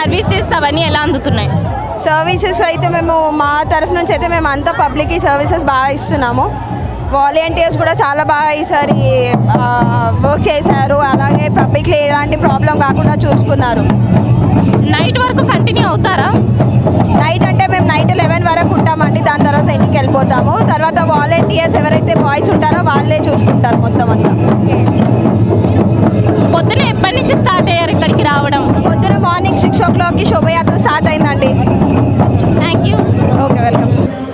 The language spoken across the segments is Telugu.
సర్వీసెస్ అవన్నీ ఎలా అందుతున్నాయి సర్వీసెస్ అయితే మేము మా తరఫు నుంచి అయితే మేము అంతా పబ్లిక్కి సర్వీసెస్ బాగా ఇస్తున్నాము వాలంటీర్స్ కూడా చాలా బాగా ఈసారి వర్క్ చేశారు అలాగే పబ్లిక్లో ఎలాంటి ప్రాబ్లం కాకుండా చూసుకున్నారు నైట్ వరకు కంటిన్యూ అవుతారా నైట్ అంటే మేము నైట్ లెవెన్ వరకు ఉంటామండి దాని తర్వాత ఇంటికి వెళ్ళిపోతాము తర్వాత వాలంటీర్స్ ఎవరైతే బాయ్స్ ఉంటారో వాళ్ళే చూసుకుంటారు మొత్తం అంతా పొద్దున ఎప్పటి నుంచి స్టార్ట్ అయ్యారు ఇక్కడికి రావడం పొద్దున మార్నింగ్ సిక్స్ ఓ క్లాక్కి శోభయాత్ర స్టార్ట్ అయిందండి థ్యాంక్ యూ ఓకే వెల్కమ్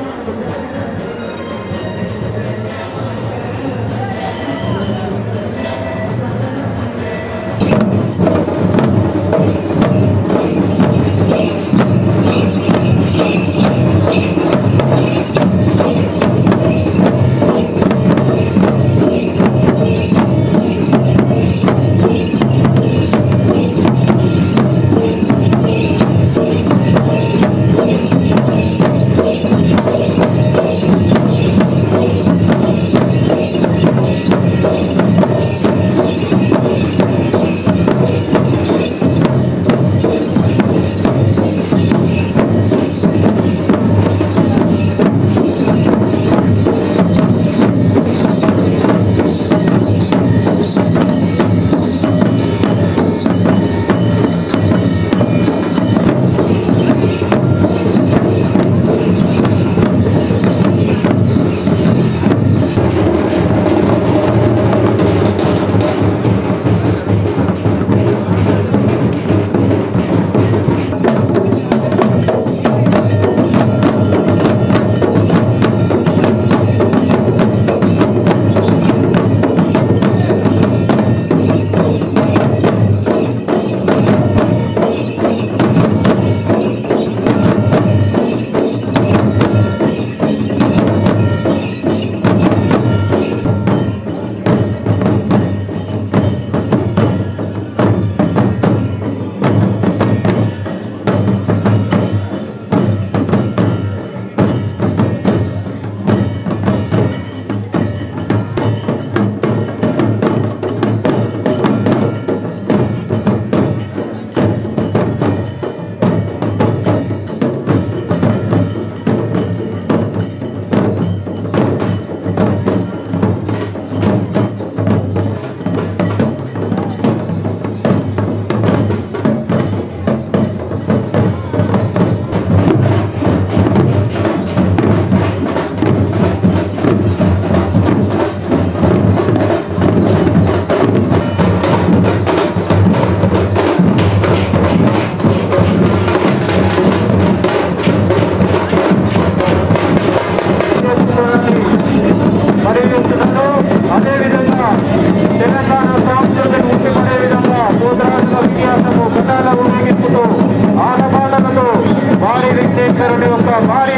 పరిగణించుటను అదేవిధంగా తెలంగాణ సంస్కృతిని ఉట్టిపడే విధంగా పోతరాజుల విన్యాసము గతాల ఊరేగింపుతో ఆటపాటలతో భారీ విఘ్నేశ్వరుని యొక్క భారీ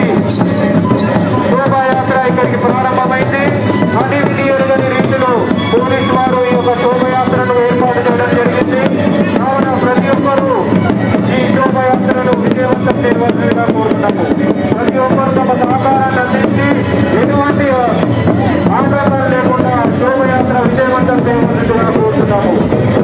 శోభాయాత్ర ఇక్కడికి ప్రారంభమైంది అన్ని విధి ఎరుగని రీతిలో పోలీసు వారు ఈ యొక్క శోభయాత్రను ఏర్పాటు చేయడం జరిగింది కావున ప్రతి ఒక్కరూ ఈ శోభయాత్రను విజయవంతం చేయవలసిందిగా కోరుతున్నాము ప్రతి ఒక్కరు తమ సహకారాన్ని అందించి ఎటువంటి ఆందోళన లేకుండా శోభయాత్ర విజయవంతం చేయవలసిందిగా కోరుతున్నాము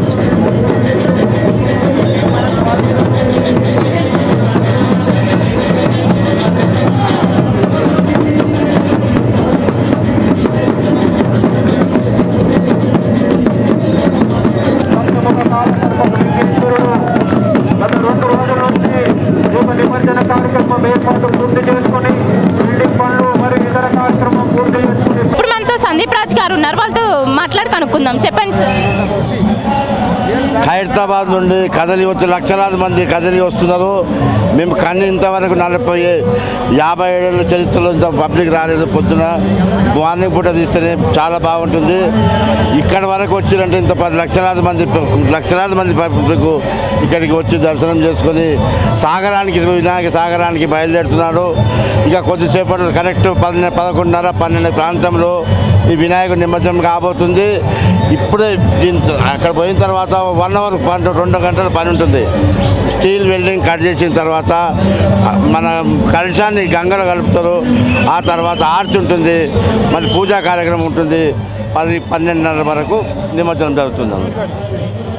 పంతొమ్మిదవ కాలకర్మ వెంకటేశ్వరుడు గత రెండు రోజుల నుంచి దీప నిమజ్జన కార్యక్రమం ఏర్పాటు పూర్తి చేసుకొని బిల్డింగ్ పనులు మరియు ఇతర కార్యక్రమం పూర్తి చేసుకుని ఇప్పుడు మనతో సందీప్ రాజ్ గారు ఉన్నారు వాళ్ళతో మాట్లాడి కనుక్కుందాం చెప్పండి సార్ హైదరాబాద్ నుండి కదలి వచ్చి లక్షలాది మంది కదలి వస్తున్నారు మేము కన్నీ ఇంతవరకు నలభై యాభై ఏళ్ళ చరిత్రలో ఇంత పబ్లిక్ రాలేదు పొద్దున మార్నింగ్ పూట తీస్తేనే చాలా బాగుంటుంది ఇక్కడ వరకు వచ్చిరంటే ఇంత పది లక్షలాది మంది లక్షలాది మంది పబ్లిక్ ఇక్కడికి వచ్చి దర్శనం చేసుకొని సాగరానికి వినాయక సాగరానికి బయలుదేరుతున్నాడు ఇక కొద్దిసేపట్లో కరెక్ట్ పన్నెండు పదకొండున్నర పన్నెండు ప్రాంతంలో ఈ వినాయకుడు నిమజ్జనం కాబోతుంది ఇప్పుడే దీని అక్కడ పోయిన తర్వాత వన్ అవర్ పని రెండు గంటల పని ఉంటుంది స్టీల్ వెల్డింగ్ కట్ చేసిన తర్వాత మన కలశాన్ని గంగలో కలుపుతారు ఆ తర్వాత ఆర్తి ఉంటుంది మళ్ళీ పూజా కార్యక్రమం ఉంటుంది పది పన్నెండున్నర వరకు నిమజ్జనం జరుగుతుంది ఇది పూజ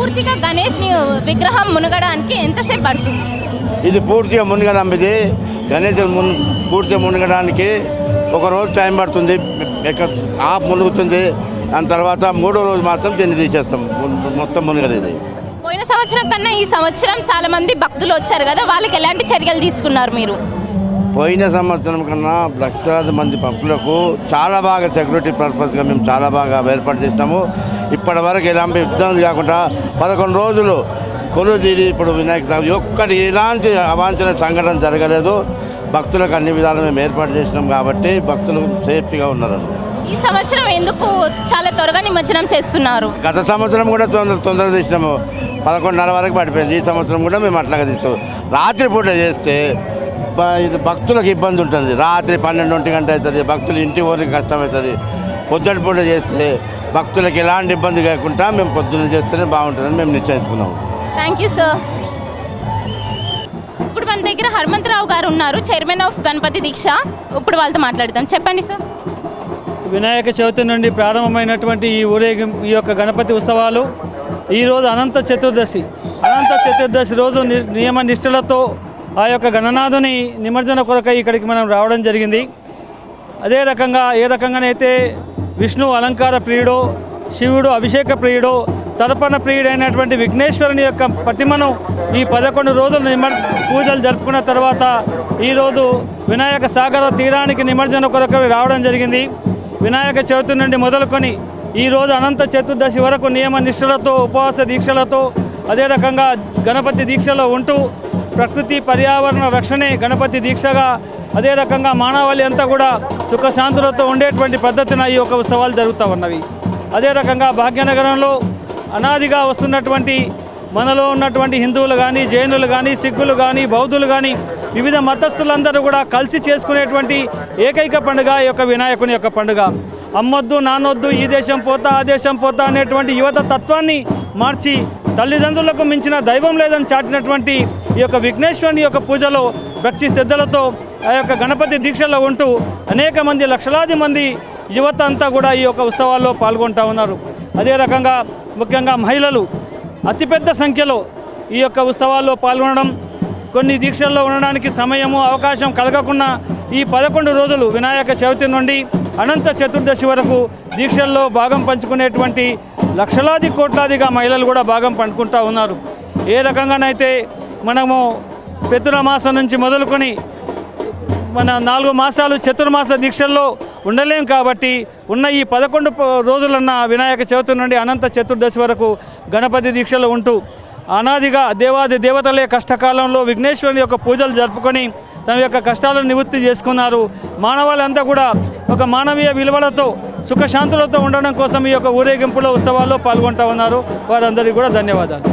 పూర్తిగా గణేష్ ని విగ్రహం మునగడానికి ఎంతసేపు పడుతుంది ఇది పూర్తిగా మునగడం ఇది గణేష్ మున్ పూర్తిగా మునగడానికి ఒక రోజు టైం పడుతుంది ఎక్క ఆఫ్ మునుగుతుంది దాని తర్వాత మూడో రోజు మాత్రం దీన్ని తీసేస్తాం మున్- మొత్తం మునగదు ఇది పోయిన సంవత్సరం కన్నా ఈ సంవత్సరం చాలా మంది భక్తులు వచ్చారు కదా వాళ్ళకి ఎలాంటి చర్యలు తీసుకున్నారు మీరు పోయిన సంవత్సరం కన్నా లక్షలాది మంది భక్తులకు చాలా బాగా సెక్యూరిటీ పర్పస్గా మేము చాలా బాగా ఏర్పాటు చేసినాము ఇప్పటి వరకు ఎలాంటి ఇబ్బంది కాకుండా పదకొండు రోజులు కొలువు తీరి ఇప్పుడు వినాయక చవితి ఒక్కటి ఎలాంటి అవాంఛన సంఘటన జరగలేదు భక్తులకు అన్ని విధాలు మేము ఏర్పాటు చేసినాం కాబట్టి భక్తులు సేఫ్టీగా ఉన్నారు ఈ సంవత్సరం ఎందుకు చాలా త్వరగా నిమజ్జనం చేస్తున్నారు గత సంవత్సరం కూడా తొందర తొందరగా తీసినాము పదకొండున్నర వరకు పడిపోయింది ఈ సంవత్సరం కూడా మేము అట్లాగే తీస్తాం రాత్రిపూట చేస్తే బ- ఇది భక్తులకు ఇబ్బంది ఉంటుంది రాత్రి పన్నెండు ఒంటి గంట అవుతుంది భక్తులు ఇంటి పోనికి కష్టం అవుతుంది పొద్దుటి పూట చేస్తే భక్తులకు ఎలాంటి ఇబ్బంది కాకుండా మేము పొద్దున్న చేస్తేనే బాగుంటుందని మేము నిశ్చయించుకున్నాము థ్యాంక్ యూ సార్ ఇప్పుడు మన దగ్గర హనుమంతరావు గారు ఉన్నారు చైర్మన్ ఆఫ్ గణపతి దీక్ష ఇప్పుడు వాళ్ళతో మాట్లాడదాం చెప్పండి సార్ వినాయక చవితి నుండి ప్రారంభమైనటువంటి ఈ ఊరేగింపు ఈ యొక్క గణపతి ఉత్సవాలు ఈరోజు అనంత చతుర్దశి అనంత చతుర్దశి రోజు ని- నియమ నిష్ఠలతో ఆ యొక్క గణనాథుని నిమజ్జన కొరకై ఇక్కడికి మనం రావడం జరిగింది అదే రకంగా ఏ రకంగానైతే విష్ణు అలంకార ప్రియుడో శివుడు అభిషేక ప్రియుడో తర్పణ ప్రియుడైనటువంటి విఘ్నేశ్వరుని యొక్క ప్రతిమను ఈ పదకొండు రోజులు నిమర్ పూజలు జరుపుకున్న తర్వాత ఈరోజు వినాయక సాగర తీరానికి నిమజ్జన కొరకు రావడం జరిగింది వినాయక చవితి నుండి మొదలుకొని ఈరోజు అనంత చతుర్దశి వరకు నియమ నిష్ఠలతో ఉపవాస దీక్షలతో అదే రకంగా గణపతి దీక్షలో ఉంటూ ప్రకృతి పర్యావరణ రక్షణే గణపతి దీక్షగా అదే రకంగా మానవాళి అంతా కూడా సుఖశాంతులతో ఉండేటువంటి పద్ధతిన ఈ యొక్క ఉత్సవాలు జరుగుతూ ఉన్నవి అదే రకంగా భాగ్యనగరంలో అనాదిగా వస్తున్నటువంటి మనలో ఉన్నటువంటి హిందువులు కానీ జైనులు కానీ సిక్కులు కానీ బౌద్ధులు కానీ వివిధ మతస్థులందరూ కూడా కలిసి చేసుకునేటువంటి ఏకైక పండుగ ఈ యొక్క వినాయకుని యొక్క పండుగ అమ్మొద్దు నాన్నొద్దు ఈ దేశం పోతా ఆ దేశం పోతా అనేటువంటి యువత తత్వాన్ని మార్చి తల్లిదండ్రులకు మించిన దైవం లేదని చాటినటువంటి ఈ యొక్క విఘ్నేశ్వరుని యొక్క పూజలో భక్తి శ్రద్ధలతో ఆ యొక్క గణపతి దీక్షలో ఉంటూ అనేక మంది లక్షలాది మంది యువత అంతా కూడా ఈ యొక్క ఉత్సవాల్లో పాల్గొంటూ ఉన్నారు అదే రకంగా ముఖ్యంగా మహిళలు అతిపెద్ద సంఖ్యలో ఈ యొక్క ఉత్సవాల్లో పాల్గొనడం కొన్ని దీక్షల్లో ఉండడానికి సమయము అవకాశం కలగకుండా ఈ పదకొండు రోజులు వినాయక చవితి నుండి అనంత చతుర్దశి వరకు దీక్షల్లో భాగం పంచుకునేటువంటి లక్షలాది కోట్లాదిగా మహిళలు కూడా భాగం పంచుకుంటూ ఉన్నారు ఏ రకంగానైతే మనము పెతుల మాసం నుంచి మొదలుకొని మన నాలుగు మాసాలు చతుర్మాస దీక్షల్లో ఉండలేం కాబట్టి ఉన్న ఈ పదకొండు ప- రోజులన్న వినాయక చవితి నుండి అనంత చతుర్దశి వరకు గణపతి దీక్షలో ఉంటూ అనాదిగా దేవాది దేవతలే కష్టకాలంలో విఘ్నేశ్వరుని యొక్క పూజలు జరుపుకొని తమ యొక్క కష్టాలను నివృత్తి చేసుకున్నారు మానవాళ్ళంతా కూడా ఒక మానవీయ విలువలతో సుఖశాంతులతో ఉండడం కోసం ఈ యొక్క ఊరేగింపులో ఉత్సవాల్లో పాల్గొంటూ ఉన్నారు వారందరికీ కూడా ధన్యవాదాలు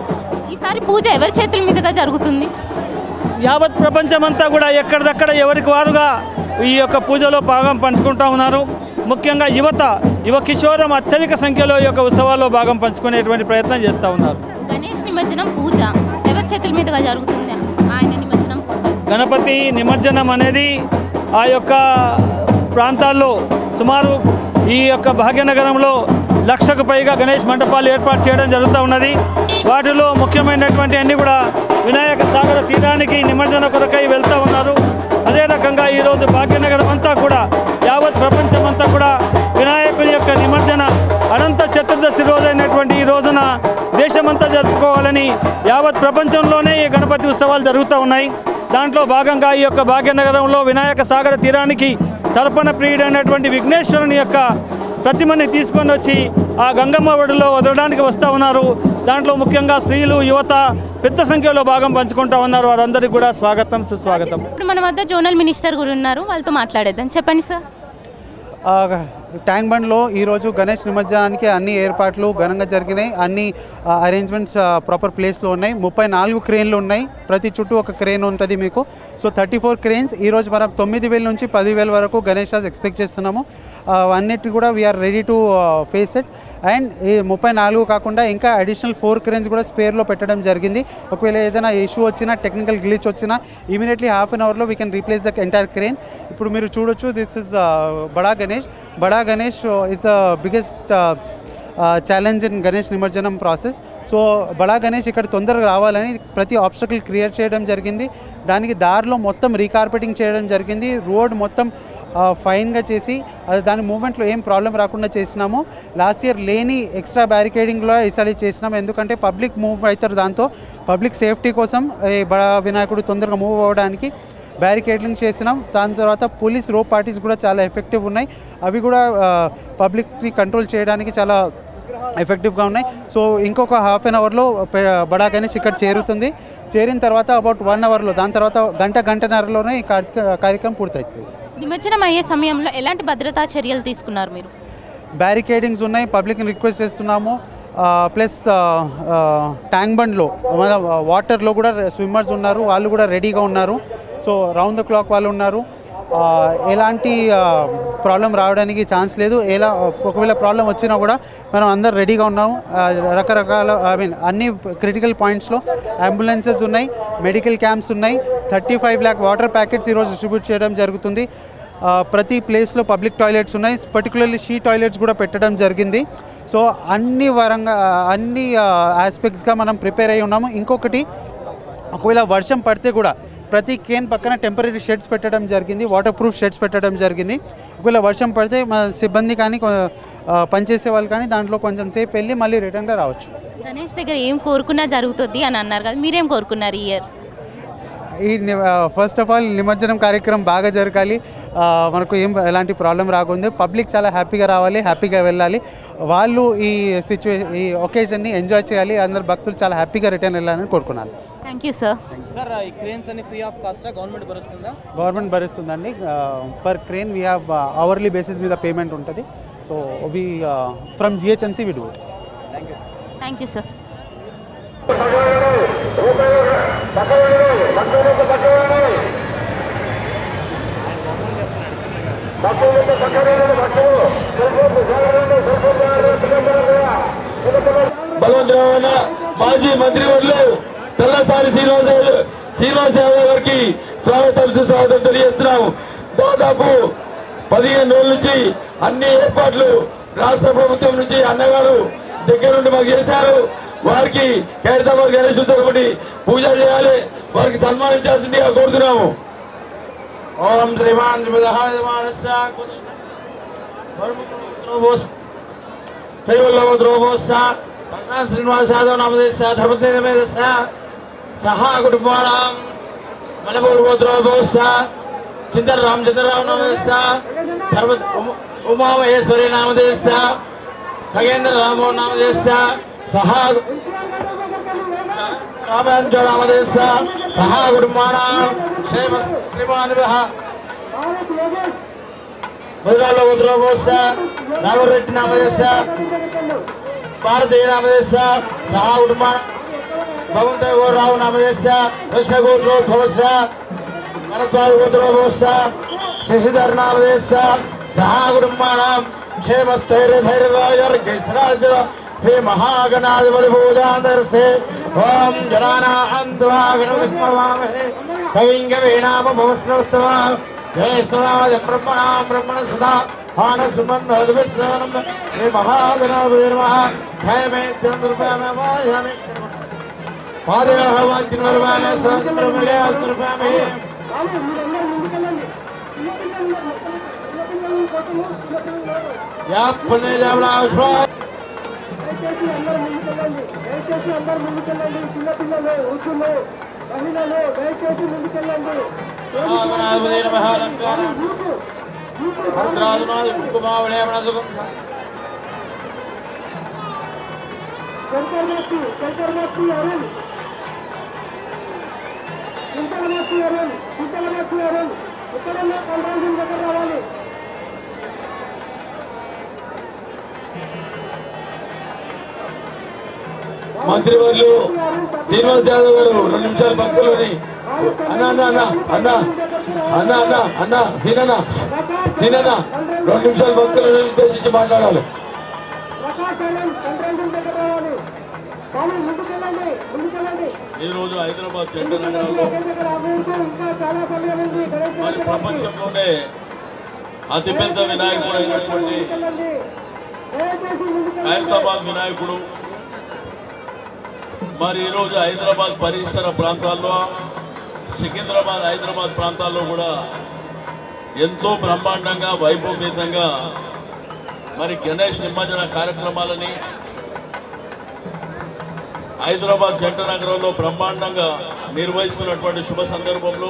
ఈసారి పూజ ఎవరి చేతుల మీదుగా జరుగుతుంది యావత్ ప్రపంచమంతా కూడా ఎక్కడిదక్కడ ఎవరికి వారుగా ఈ యొక్క పూజలో భాగం పంచుకుంటూ ఉన్నారు ముఖ్యంగా యువత యువ కిషోరం అత్యధిక సంఖ్యలో ఈ యొక్క ఉత్సవాల్లో భాగం పంచుకునేటువంటి ప్రయత్నం చేస్తూ ఉన్నారు గణేష్ నిమజ్జనం పూజ ఎవరి చేతుల మీదుగా జరుగుతుంది ఆయన నిమజ్జనం పూజ గణపతి నిమజ్జనం అనేది ఆ యొక్క ప్రాంతాల్లో సుమారు ఈ యొక్క భాగ్యనగరంలో లక్షకు పైగా గణేష్ మండపాలు ఏర్పాటు చేయడం జరుగుతూ ఉన్నది వాటిలో ముఖ్యమైనటువంటి అన్ని కూడా వినాయక సాగర తీరానికి నిమజ్జన కొరకై వెళ్తూ ఉన్నారు అదే రకంగా ఈరోజు భాగ్యనగరం అంతా కూడా యావత్ ప్రపంచం అంతా కూడా వినాయకుని యొక్క నిమజ్జన అనంత చతుర్దశి రోజైనటువంటి ఈ రోజున దేశమంతా జరుపుకోవాలని యావత్ ప్రపంచంలోనే ఈ గణపతి ఉత్సవాలు జరుగుతూ ఉన్నాయి దాంట్లో భాగంగా ఈ యొక్క భాగ్యనగరంలో వినాయక సాగర తీరానికి తర్పణ ప్రియుడైనటువంటి విఘ్నేశ్వరుని యొక్క ప్రతిమని తీసుకొని వచ్చి ఆ గంగమ్మ ఒడిలో వదలడానికి వస్తూ ఉన్నారు దాంట్లో ముఖ్యంగా స్త్రీలు యువత పెద్ద సంఖ్యలో భాగం పంచుకుంటూ ఉన్నారు వారందరికీ కూడా స్వాగతం సుస్వాగతం ఇప్పుడు మన వద్ద జోనల్ మినిస్టర్ కూడా ఉన్నారు వాళ్ళతో మాట్లాడేద్దాం చెప్పండి సార్ ఆ, ట్యాంక్ బండ్లో ఈరోజు గణేష్ నిమజ్జనానికి అన్ని ఏర్పాట్లు ఘనంగా జరిగినాయి అన్ని అరేంజ్మెంట్స్ ప్రాపర్ ప్లేస్లో ఉన్నాయి ముప్పై నాలుగు క్రేన్లు ఉన్నాయి ప్రతి చుట్టూ ఒక క్రేన్ ఉంటుంది మీకు సో థర్టీ ఫోర్ క్రేన్స్ ఈరోజు మనం తొమ్మిది వేల నుంచి పదివేల వరకు గణేష్ రాజ్ ఎక్స్పెక్ట్ చేస్తున్నాము ఆ, అన్నిటి కూడా we are ready to face it and ఈ ముప్పై నాలుగు కాకుండా ఇంకా అడిషనల్ ఫోర్ క్రేన్స్ కూడా స్పేర్లో పెట్టడం జరిగింది ఒకవేళ ఏదైనా ఇష్యూ వచ్చినా టెక్నికల్ గ్లిచ్ వచ్చినా ఇమీడియట్లీ హాఫ్ అన్ అవర్లో we can replace the entire crane ఇప్పుడు మీరు చూడొచ్చు this is Bada Ganesh Bada Ganesh is the biggest challenge in Ganesh నిమజ్జనం ప్రాసెస్ సో బడా గణేష్ ఇక్కడ తొందరగా రావాలని ప్రతి ఆబ్స్టకల్ క్రియేట్ చేయడం జరిగింది దానికి దారిలో మొత్తం రీకార్పెటింగ్ చేయడం జరిగింది రోడ్ మొత్తం ఫైన్గా చేసి అది దాని మూమెంట్లో ఏం ప్రాబ్లం రాకుండా చేసినాము లాస్ట్ ఇయర్ లేని ఎక్స్ట్రా బ్యారికేడింగ్లో ఈసారి చేసినాం ఎందుకంటే పబ్లిక్ మూవ్ అవుతారు దాంతో పబ్లిక్ సేఫ్టీ కోసం ఈ బడా వినాయకుడు తొందరగా మూవ్ అవ్వడానికి బ్యారికేడింగ్ చేసినాం దాని తర్వాత పోలీస్ రో పార్టీస్ కూడా చాలా ఎఫెక్టివ్ ఉన్నాయి అవి కూడా పబ్లిక్ని కంట్రోల్ చేయడానికి చాలా ఎఫెక్టివ్గా ఉన్నాయి సో ఇంకొక హాఫ్ అన్ అవర్లో బడా గణేష్ ఇక్కడ చేరుతుంది చేరిన తర్వాత అబౌట్ వన్ అవర్లో దాని తర్వాత గంట గంటన్నరలోనే ఈ కార్య- కార్యక్రమం పూర్తవుతుంది నిమజ్జనం అయ్యే సమయంలో ఎలాంటి భద్రతా చర్యలు తీసుకున్నారు మీరు బ్యారికేడింగ్స్ ఉన్నాయి పబ్లిక్ని రిక్వెస్ట్ చేస్తున్నాము ప్లస్ ట్యాంక్ బండ్లో మన వాటర్లో కూడా స్విమ్మర్స్ ఉన్నారు వాళ్ళు కూడా రెడీగా ఉన్నారు సో రౌండ్ ద క్లాక్ వాళ్ళు ఉన్నారు ఆ, ఎలాంటి ప్రాబ్లం రావడానికి ఛాన్స్ లేదు ఎలా ఒకవేళ ప్రాబ్లం వచ్చినా కూడా మనం అందరు రెడీగా ఉన్నాము ఆ, రకరకాల ఐ మీన్ అన్ని క్రిటికల్ పాయింట్స్లో అంబులెన్సెస్ ఉన్నాయి మెడికల్ క్యాంప్స్ ఉన్నాయి thirty five lakh water packets ఈరోజు డిస్ట్రిబ్యూట్ చేయడం జరుగుతుంది ఆ, ప్రతి ప్లేస్లో పబ్లిక్ టాయిలెట్స్ ఉన్నాయి పర్టికులర్లీ షీ టాయిలెట్స్ కూడా పెట్టడం జరిగింది సో అన్ని వరంగా అన్ని ఆస్పెక్ట్స్గా మనం ప్రిపేర్ అయి ఉన్నాము ఇంకొకటి ఒకవేళ వర్షం పడితే కూడా ప్రతి కేన్ పక్కన టెంపరీ షెడ్స్ పెట్టడం జరిగింది వాటర్ ప్రూఫ్ షెడ్స్ పెట్టడం జరిగింది ఒకవేళ వర్షం పడితే మా సిబ్బంది కానీ కొ- ఆ, పనిచేసే వాళ్ళు కానీ దాంట్లో కొంచెం సేపు వెళ్ళి మళ్ళీ రిటర్న్గా రావచ్చు గణేష్ దగ్గర ఏం కోరుకున్నా జరుగుతుంది అని అన్నారు కదా మీరేం కోరుకున్నారు ఈ ఇయర్ ఈ ఫస్ట్ ఆఫ్ ఆల్ నిమజ్జనం కార్యక్రమం బాగా జరగాలి ఆ, మనకు ఏం ఎలాంటి ప్రాబ్లం రాకుండా పబ్లిక్ చాలా హ్యాపీగా రావాలి హ్యాపీగా వెళ్ళాలి వాళ్ళు ఈ సిచ్యువే ఈ ఒకేజన్ని ఎంజాయ్ చేయాలి అందరు భక్తులు చాలా హ్యాపీగా రిటర్న్ వెళ్ళాలని కోరుకున్నాను థ్యాంక్ యూ సార్ సార్ ఈ క్రేన్స్ అన్ని ఫ్రీ ఆఫ్ కాస్టా గవర్నమెంట్ భరుస్తుందా గవర్నమెంట్ భరిస్తుందండి per crane we have hourly basis మీద పేమెంట్ ఉంటుంది so we from GHMC we do thank you sir బలవంతరావు మాజీ మంత్రివర్యులు తెల్లసారి శ్రీనివాస శ్రీనివాస యాదవ్ గారికి స్వాగతం సుస్వాగతం తెలియజేస్తున్నాము దాదాపు పదిహేను రోజుల నుంచి అన్ని ఏర్పాట్లు రాష్ట్ర ప్రభుత్వం నుంచి అన్నగారు దగ్గర నుండి మాకు చేశారు వారికి ఖైరతాబాద్ గణేష్ ఉత్సవం పూజ చేయాలి వారికి సన్మానించాల్సిందిగా కోరుతున్నాము ఓం శ్రీమాన్ శ్రీవల్లభద్రోమోత్స భగవాన్ శ్రీనివాస యాదవ్ నామదేశ ధర్మదేశ సహా కుటుంబానాం మలపూర్వద్రోమోత్స చింతన రామచంద్రరావు నామదేశ ధర్మ ఉమ- ఉమామహేశ్వరి నామదేశ ఖగేంద్ర రామో నామదేశ సహా రామాంజో నామదేశ సహా కుటుంబానాం క్షేమ శ్రీమానిభ మురుగాల్లో ఉద్రోమోత్స రామరెడ్డి నామదేశ భారతీయ నామదేశ సహా కుటుంబాన భగవంత రావు నామదేశ వృషగోత్రోద్భవస్య భరద్వాజ గోత్రోద్భవస్య శశిధర్ నామదేశ సహా కుటుంబానాం క్షేమస్థైర్యధైర్యరాజర్గైశ్రాజ శ్రీ మహాగణాధిపతి పూజాదర్శే ఓం జనానాం త్వా గణపతిమహే కవింగ వీణామ భవస్రవస్తవ జ్యేష్ఠరాజ బ్రహ్మణాం బ్రహ్మణ సదా హాన సుమన్ విశ్వనం శ్రీ మహాగణాధిపతి నమః ధైమేత్యం దుర్భామయామి పాదయాహవాంతిన్ వర్వామే సరంద్రమలే దుర్భామే యా పుణ్య జాబలాశ్వా మహాగణాధిపతి నమః అలంకారం భద్రాజనాది కుంకుమావళే మనసుకం మంత్రివర్యులు శ్రీనివాస్ యాదవ్ గారు రెండు నిమిషాలు భక్తులని అన్న అన్న అన్న అన్న అన్న అన్న అన్న సీనన్న సీనన్న రెండు నిమిషాలు భక్తులను ఉద్దేశించి మాట్లాడాలి ఈ రోజు హైదరాబాద్ జంట నగరంలో మరి ప్రపంచంలోనే అతిపెద్ద వినాయకుడు అయినటువంటి హైదరాబాద్ వినాయకుడు మరి ఈరోజు హైదరాబాద్ పరిసర ప్రాంతాల్లో సికింద్రాబాద్ హైదరాబాద్ ప్రాంతాల్లో కూడా ఎంతో బ్రహ్మాండంగా వైభవపేతంగా మరి గణేష్ నిమజ్జన కార్యక్రమాలని హైదరాబాద్ జంట నగరంలో బ్రహ్మాండంగా నిర్వహిస్తున్నటువంటి శుభ సందర్భంలో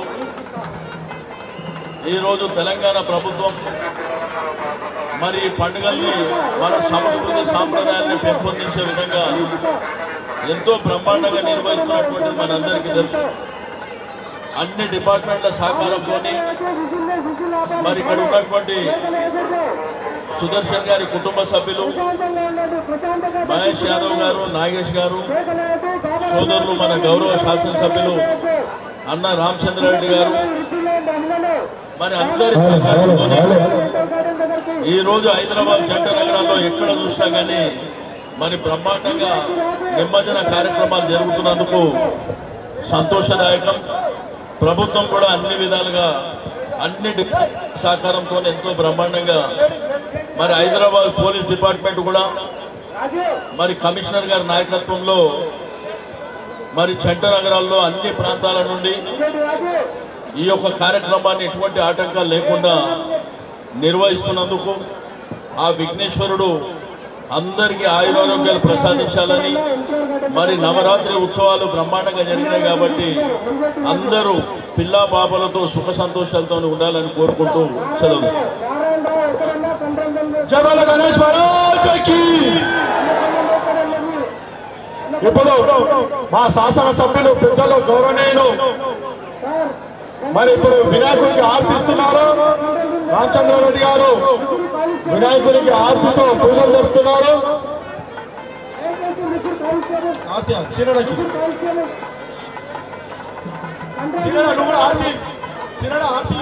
ఈరోజు తెలంగాణ ప్రభుత్వం మరి ఈ పండుగల్ని మన సంస్కృతి సాంప్రదాయాల్ని పెంపొందించే విధంగా ఎంతో బ్రహ్మాండంగా నిర్వహిస్తున్నటువంటిది మనందరికీ తెలుసు అన్ని డిపార్ట్మెంట్ల సహకారంతో మరి ఇక్కడ ఉన్నటువంటి సుదర్శన్ గారి కుటుంబ సభ్యులు మహేష్ యాదవ్ గారు నాగేష్ గారు సోదరులు మన గౌరవ శాసనసభ్యులు అన్న రామచంద్రారెడ్డి గారు మరి అందరి సహకారంతో ఈ రోజు హైదరాబాద్ జంట నగరాల్లో ఎక్కడ చూసినా కానీ మరి బ్రహ్మాండంగా నిమజ్జన కార్యక్రమాలు జరుగుతున్నందుకు సంతోషదాయకం ప్రభుత్వం కూడా అన్ని విధాలుగా అన్ని డి- సహకారంతో ఎంతో బ్రహ్మాండంగా మరి హైదరాబాద్ పోలీస్ డిపార్ట్మెంట్ కూడా మరి కమిషనర్ గారి నాయకత్వంలో మరి చెంట నగరాల్లో అన్ని ప్రాంతాల నుండి ఈ యొక్క కార్యక్రమాన్ని ఎటువంటి ఆటంకాలు లేకుండా నిర్వహిస్తున్నందుకు ఆ విఘ్నేశ్వరుడు అందరికీ ఆయురారోగ్యాలు ప్రసాదించాలని మరి నవరాత్రి ఉత్సవాలు బ్రహ్మాండంగా జరిగినాయి కాబట్టి అందరూ పిల్లా పాపలతో సుఖ సంతోషాలతో ఉండాలని కోరుకుంటూ సెలవు జగల గణేష్ మహారాజుకి ఇప్పుడు మా శాసన సభ్యులు పెద్దలు గౌరవనీయులు మరి ఇప్పుడు వినాయకుడికి ఆర్తిస్తున్నారు రామచంద్రారెడ్డి గారు వినాయకుడికి ఆర్తితో పూజలు జరుపుతున్నారు ఆర్తి సిరడకి సిరడ నువ్వు కూడా ఆర్తి సిరడ ఆర్తి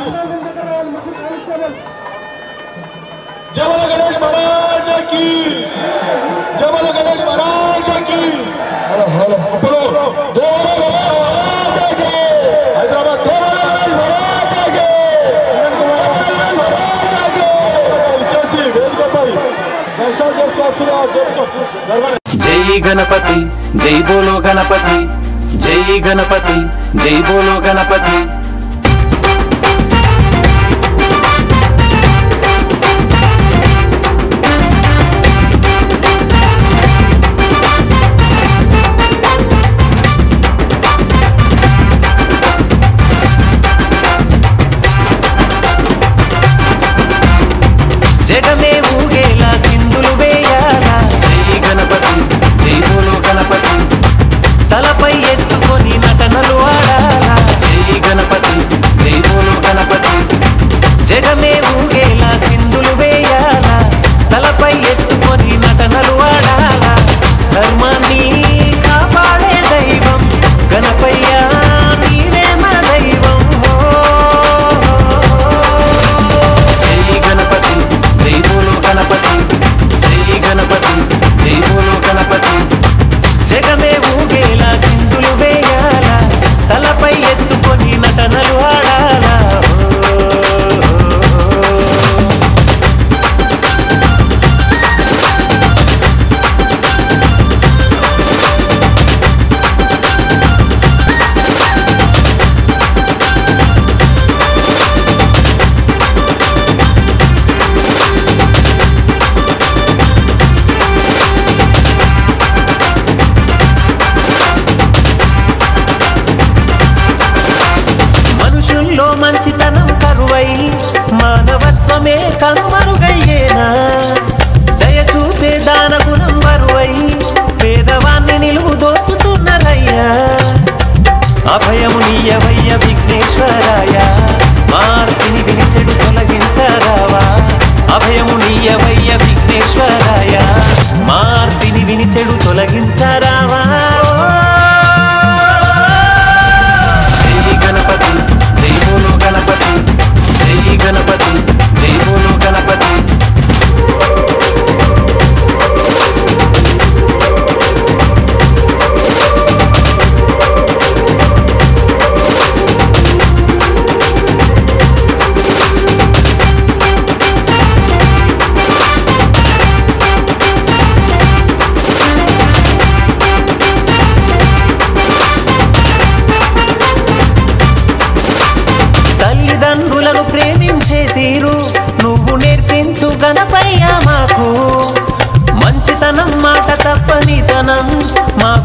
జబల గణేష్ మహారాజకి జబల గణేష్ మహారాజకి ఇప్పుడు దేవల గణేష్ మహారాజకి హైదరాబాద్ దేవల గణేష్ మహారాజకి గణేష్ మహారాజకి ఇచ్చేసి వేదికపై దర్శనం చేసుకోవాల్సిన జరగాలి జై గణపతి జై బోలో గణపతి జై గణపతి జై బోలో గణపతి జగమే ఊగేలా చిందులు వేయాలా జై గణపతి జై బోలో గణపతి తలపై ఎత్తుకొని నటనలు ఆడాలా జై గణపతి జై బోలో గణపతి జగమే ఊగేలా చిందులు వేయాలా తలపై ఎత్తుకొని నటనలు ఆడాలా ధర్మాన్ని కాపాడే దైవం గణపయ్య నీవే మా దైవం హో. జై గణపతి జై బోలో గణపతి జై గణపతి జై బోలో గణపతి జగమే ఊగేలా చిందులు వేయాల తలపై ఎత్తుకొని నటనలు ఆడాలా మనుషుల్లో మంచితనం కరువై మానవత్వమే కనుమరుగయ్యేనా దయ చూపే దాన గుణం బరువై పేదవాన్ని నిలువు దోచుతున్నదయ్యా అభయము నీయవయ్య విఘ్నేశ్వరాయ మార్తిని వినిచెడు తొలగించరావా అభయము నీయవయ్య విఘ్నేశ్వరాయ మార్తిని వినిచెడు తొలగించరావా జై గణపతి జై బోలో గణపతి జై గణపతి జై బోలో గణపతి గణపయ్య మాకు మంచితనం మాట తప్పనితనం మాకు